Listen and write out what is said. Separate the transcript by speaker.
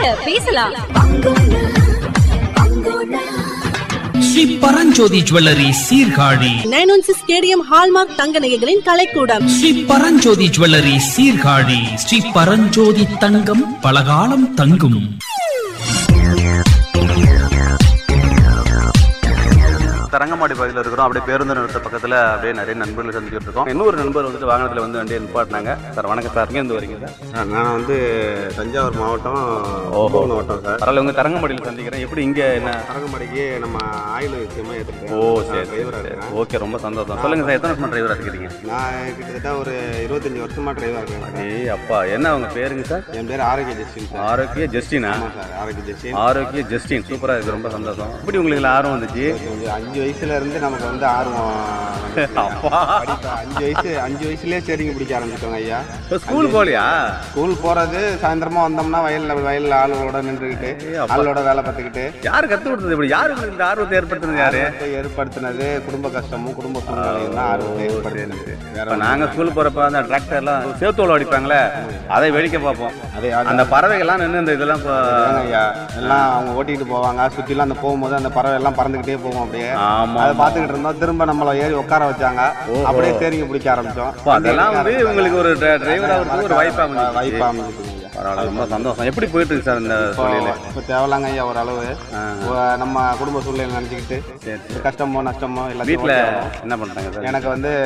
Speaker 1: பேசலாம்
Speaker 2: Sri Paranjothi jewellery Sirkazhi
Speaker 3: nine one six stadium hallmark தங்க நகைகளின் கலைக்கூடம்
Speaker 2: ஸ்ரீ பரஞ்சோதி ஜுவல்லரி சீர்காழி ஸ்ரீ பரஞ்சோதி தங்கம் பலகாலம் தங்கும்
Speaker 4: தரங்கம்பாடி பகுதியில் இருக்கிறோம் அப்படியே பேருந்து நிறுத்த பக்கத்தில் அப்படியே நிறைய நண்பர்கள் சந்திச்சுட்டு இருக்கோம் இன்னொரு நண்பர் வந்துட்டு வாகனத்தில் வந்து வண்டியை நிப்பாட்டினாங்க சார் வணக்கம் சார் இங்கே இருந்து வரீங்க சார்
Speaker 5: நான் வந்து தஞ்சாவூர் மாவட்டம்
Speaker 4: ஓஹோ.
Speaker 5: கும்பகோணம் மாவட்டம் சார்
Speaker 4: பரவாயில்ல உங்க தரங்கம்பாடியில் சந்திக்கிறேன் எப்படி இங்கே என்ன
Speaker 5: அரங்கமடைக்கு நம்ம ஆயில் விஷயமா எடுத்துருக்கேன்
Speaker 4: ஓ சரி சரி
Speaker 5: டிரைவராக
Speaker 4: சரி
Speaker 5: இருக்கேன்
Speaker 4: ஓகே ரொம்ப சந்தோஷம் சொல்லுங்க சார் எத்தனை வருஷமா டிரைவராக இருக்கிறீங்க
Speaker 5: நான் கிட்டத்தட்ட ஒரு இருபத்தஞ்சி வருஷமா டிரைவராக இருக்கேன் சார்.
Speaker 4: ஏய் அப்பா என்ன உங்க பேருங்க சார்
Speaker 5: என் பேர் ஆரோக்கிய ஜஸ்டின் சார்
Speaker 4: ஆரோக்கிய ஜஸ்டினா
Speaker 5: ஆமாம் சார் ஆரோக்கிய ஜஸ்டின்
Speaker 4: ஆரோக்கிய ஜஸ்டின் சூப்பராக இருக்கு ரொம்ப சந்தோஷம் எப்படி உங்களுக்கு இதுல ஆர்வம் வந்துச்சு
Speaker 5: கொஞ்சம் அஞ்சு வயசுல இருந்து நமக்கு வந்து ஆர்வம் வந்துச்சு.
Speaker 4: அப்பா
Speaker 5: படிப்ப அஞ்சு வயசு அஞ்சு வயசுலயே ஸ்டேரிங் பிடிக்க ஆரம்பிச்சிட்டோங்க ஐயா
Speaker 4: இப்போ ஸ்கூல் போகலையா
Speaker 5: ஸ்கூல் போறது சாயந்தரமா வந்தோம்னா வயல்ல வயல்ல ஆளுகளோட நின்றுக்கிட்டு
Speaker 4: அப்பா.
Speaker 5: ஆளோட வேலை பார்த்துக்கிட்டு
Speaker 4: யார் கத்து கொடுத்தது இப்படி யாரு உங்களுக்கு இந்த ஆர்வத்தை ஏற்படுத்துனது யாரு
Speaker 5: ஆர்வத்தை ஏற்படுத்தினது குடும்ப கஷ்டமும் குடும்ப சூழ்நிலையும் தான் ஆர்வத்தை ஏற்படுத்தினது வேற
Speaker 4: இப்போ நாங்கள் ஸ்கூல் போகிறப்ப அந்த டிராக்டர்லாம் சேத்தோல் அடிப்பாங்களே அதை வேடிக்கை பார்ப்போம்
Speaker 5: அதே
Speaker 4: அந்த பறவைகள்லாம் நின்று இந்த இதெல்லாம் இப்போ
Speaker 5: அதாங்க ஐயா எல்லாம் அவங்க ஓட்டிட்டு போவாங்க சுற்றிலாம் அந்த போகும்போது அந்த பறவை எல்லாம் பறந்துக்கிட்டே போகும் அப்படியே
Speaker 4: ஆமா
Speaker 5: அதை பார்த்துக்கிட்டு இருந்தோம் திரும்ப நம்மள ஏறி உட்கார வச்சாங்க அப்படியே ஸ்டேரிங் பிடிக்க ஆரம்பிச்சோம்
Speaker 4: அப்போ அதெல்லாம் வந்து உங்களுக்கு ஒரு டிரைவர் ஆகிறதுக்கு ஒரு வாய்ப்பாக அமைஞ்சிச்சு.
Speaker 5: வாய்ப்பா அமைஞ்சிருக்குங்க ஐயா
Speaker 4: பரவாயில்ல ரொம்ப சந்தோஷம் எப்படி போயிட்டு இருக்கு சார் இந்த தொழில்
Speaker 5: இப்போ தேவலாங்க ஐயா ஓரளவு ஒ- நம்ம குடும்ப சூழ்நிலை நினச்சிக்கிட்டு
Speaker 4: சரி
Speaker 5: கஷ்டமோ நஷ்டமோ எல்லாத்தையும்
Speaker 4: வீட்டில்
Speaker 5: ஓட்டி ஆகணும்.
Speaker 4: என்ன பண்ணுறாங்க சார்
Speaker 5: எனக்கு வந்து